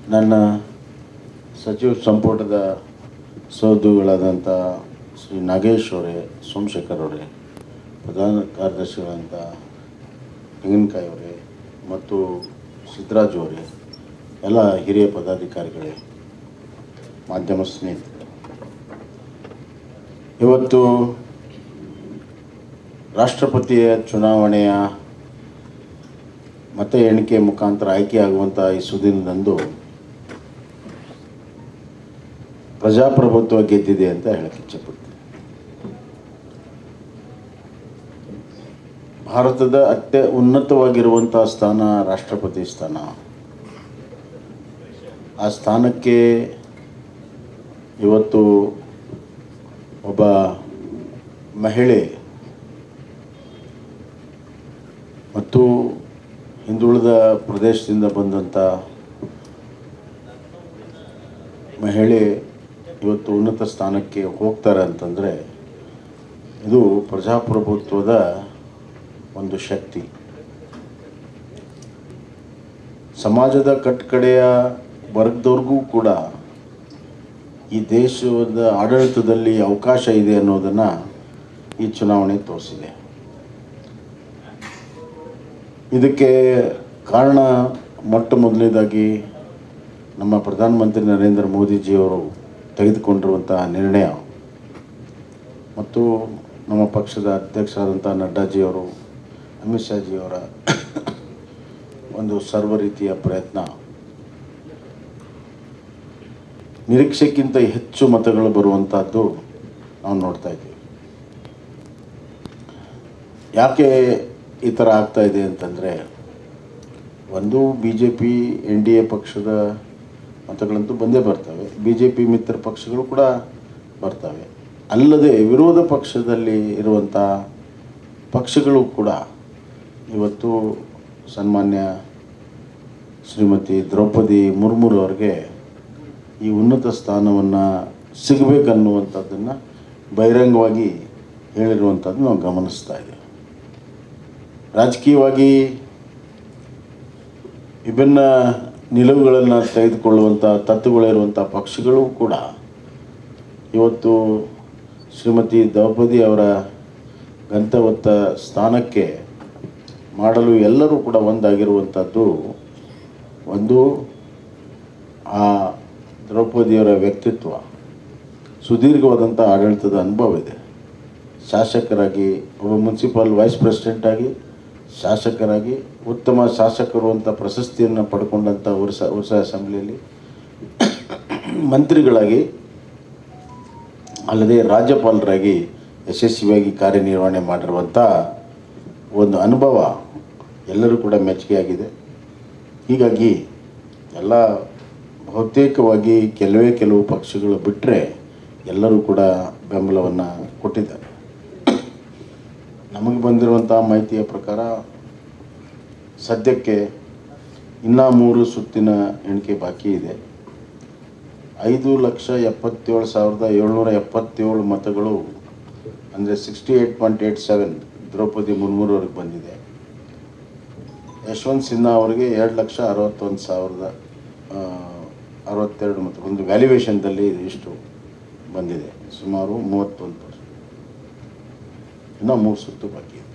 ನನ್ನ ಸಚಿವ ಸಂಪುಟದ ಸಹೋದ್ಯೋಗಿಗಳಾದಂಥ ಶ್ರೀ ನಾಗೇಶ್ ಅವರೇ ಸೋಮಶೇಖರ್ ಅವರೇ ಪ್ರಧಾನ ಕಾರ್ಯದರ್ಶಿಗಳಂಥ ತೆಂಗಿನಕಾಯಿ ಅವರೇ ಮತ್ತು ಸಿದ್ದರಾಜು ಅವರೇ ಎಲ್ಲ ಹಿರಿಯ ಪದಾಧಿಕಾರಿಗಳೇ ಮಾಧ್ಯಮ ಸ್ನೇಹಿತರೆ ಇವತ್ತು ರಾಷ್ಟ್ರಪತಿಯ ಚುನಾವಣೆಯ ಮತ ಎಣಿಕೆ ಮುಖಾಂತರ ಆಯ್ಕೆಯಾಗುವಂಥ ಈ ಸುದಿನದಂದು ಪ್ರಜಾಪ್ರಭುತ್ವ ಗೆದ್ದಿದೆ ಅಂತ ಹೇಳಕ್ಕೆ ಇಚ್ಛೆಪಡ್ತೀನಿ ಭಾರತದ ಅತ್ಯ ಉನ್ನತವಾಗಿರುವಂಥ ಸ್ಥಾನ ರಾಷ್ಟ್ರಪತಿ ಸ್ಥಾನ ಆ ಸ್ಥಾನಕ್ಕೆ ಇವತ್ತು ಒಬ್ಬ ಮಹಿಳೆ ಮತ್ತು ಹಿಂದುಳಿದ ಪ್ರದೇಶದಿಂದ ಬಂದಂಥ ಮಹಿಳೆ ಇವತ್ತು ಉನ್ನತ ಸ್ಥಾನಕ್ಕೆ ಹೋಗ್ತಾರೆ ಅಂತಂದರೆ ಇದು ಪ್ರಜಾಪ್ರಭುತ್ವದ ಒಂದು ಶಕ್ತಿ ಸಮಾಜದ ಕಟ್ಕಡೆಯ ವರ್ಗದವ್ರಿಗೂ ಕೂಡ ಈ ದೇಶದ ಆಡಳಿತದಲ್ಲಿ ಅವಕಾಶ ಇದೆ ಅನ್ನೋದನ್ನು ಈ ಚುನಾವಣೆ ತೋರಿಸಿದೆ ಇದಕ್ಕೆ ಕಾರಣ ಮೊಟ್ಟ ಮೊದಲನೇದಾಗಿ ನಮ್ಮ ಪ್ರಧಾನಮಂತ್ರಿ ನರೇಂದ್ರ ಮೋದಿಜಿಯವರು ತೆಗೆದುಕೊಂಡಿರುವಂತಹ ನಿರ್ಣಯ ಮತ್ತು ನಮ್ಮ ಪಕ್ಷದ ಅಧ್ಯಕ್ಷರಾದಂಥ ನಡ್ಡಾಜಿಯವರು ಅಮಿತ್ ಶಾಜಿಯವರ ಒಂದು ಸರ್ವ ರೀತಿಯ ಪ್ರಯತ್ನ ನಿರೀಕ್ಷೆಗಿಂತ ಹೆಚ್ಚು ಮತಗಳು ಬರುವಂಥದ್ದು ನಾವು ನೋಡ್ತಾ ಇದ್ದೀವಿ ಯಾಕೆ ಈ ಥರ ಆಗ್ತಾ ಇದೆ ಅಂತಂದರೆ ಒಂದು B J P N D A ಪಕ್ಷದ ಮತಗಳಂತೂ ಬಂದೇ ಬರ್ತವೆ ಬಿ ಜೆ ಪಿ ಮಿತ್ರ ಪಕ್ಷಗಳು ಕೂಡ ಬರ್ತವೆ ಅಲ್ಲದೆ ವಿರೋಧ ಪಕ್ಷದಲ್ಲಿ ಇರುವಂಥ ಪಕ್ಷಗಳು ಕೂಡ ಇವತ್ತು ಸನ್ಮಾನ್ಯ ಶ್ರೀಮತಿ ದ್ರೌಪದಿ ಮುರ್ಮುರು ಅವರಿಗೆ ಈ ಉನ್ನತ ಸ್ಥಾನವನ್ನು ಸಿಗಬೇಕನ್ನುವಂಥದ್ದನ್ನು ಬಹಿರಂಗವಾಗಿ ಹೇಳಿರುವಂಥದ್ದು ನಾವು ಗಮನಿಸ್ತಾ ಇದ್ದೇವೆ ರಾಜಕೀಯವಾಗಿ ವಿಭಿನ್ನ ನಿಲುವುಗಳನ್ನು ತೆಗೆದುಕೊಳ್ಳುವಂಥ ತತ್ವಗಳಿರುವಂಥ ಪಕ್ಷಗಳು ಕೂಡ ಇವತ್ತು ಶ್ರೀಮತಿ ದ್ರೌಪದಿ ಅವರ ಗಂತವತ್ತ ಸ್ಥಾನಕ್ಕೆ ಮಾಡಲು ಎಲ್ಲರೂ ಕೂಡ ಒಂದಾಗಿರುವಂಥದ್ದು ಒಂದು ಆ ದ್ರೌಪದಿಯವರ ವ್ಯಕ್ತಿತ್ವ ಸುದೀರ್ಘವಾದಂಥ ಆಡಳಿತದ ಅನುಭವ ಇದೆ ಶಾಸಕರಾಗಿ ಒಬ್ಬ ಮುನ್ಸಿಪಲ್ ವೈಸ್ ಪ್ರೆಸಿಡೆಂಟ್ ಆಗಿ ಶಾಸಕರಾಗಿ ಉತ್ತಮ ಶಾಸಕರು ಅಂತ ಪ್ರಶಸ್ತಿಯನ್ನು ಪಡ್ಕೊಂಡಂಥ ವರ್ಷ ವರ್ಷ ಅಸೆಂಬ್ಲಿಯಲ್ಲಿ ಮಂತ್ರಿಗಳಾಗಿ ಅಲ್ಲದೆ ರಾಜ್ಯಪಾಲರಾಗಿ ಯಶಸ್ವಿಯಾಗಿ ಕಾರ್ಯನಿರ್ವಹಣೆ ಮಾಡಿರುವಂಥ ಒಂದು ಅನುಭವ ಎಲ್ಲರೂ ಕೂಡ ಮೆಚ್ಚುಗೆಯಾಗಿದೆ ಹೀಗಾಗಿ ಎಲ್ಲ ಬಹುತೇಕವಾಗಿ ಕೆಲವೇ ಕೆಲವು ಪಕ್ಷಗಳು ಬಿಟ್ಟರೆ ಎಲ್ಲರೂ ಕೂಡ ಬೆಂಬಲವನ್ನು ಕೊಟ್ಟಿದ್ದಾರೆ ನಮಗೆ ಬಂದಿರುವಂಥ ಮಾಹಿತಿಯ ಪ್ರಕಾರ ಸದ್ಯಕ್ಕೆ ಇನ್ನೂ ಮೂರು ಸುತ್ತಿನ ಎಣಿಕೆ ಬಾಕಿ ಇದೆ ಐದು ಲಕ್ಷ ಎಪ್ಪತ್ತೇಳು ಸಾವಿರದ ಏಳ್ನೂರ ಎಪ್ಪತ್ತೇಳು ಮತಗಳು ಅಂದರೆ sixty eight point eight seven Draupadi ಮುರ್ಮುರು ಅವ್ರಿಗೆ ಬಂದಿದೆ ಯಶವಂತ್ ಸಿನ್ಹಾ ಅವರಿಗೆ ಎರಡು ಲಕ್ಷ ಅರವತ್ತೊಂದು ಸಾವಿರದ ಆ, ಅರವತ್ತೆರಡು ಮತ ಒಂದು ವ್ಯಾಲ್ಯೂಯೇಷನ್ದಲ್ಲಿ ಇಷ್ಟು ಬಂದಿದೆ ಸುಮಾರು ಮೂವತ್ತೊಂದು ಪರ್ಸೆಂಟ್ ಇನ್ನೂ ಮೂರು ಸುತ್ತು ಬಾಕಿ ಇದೆ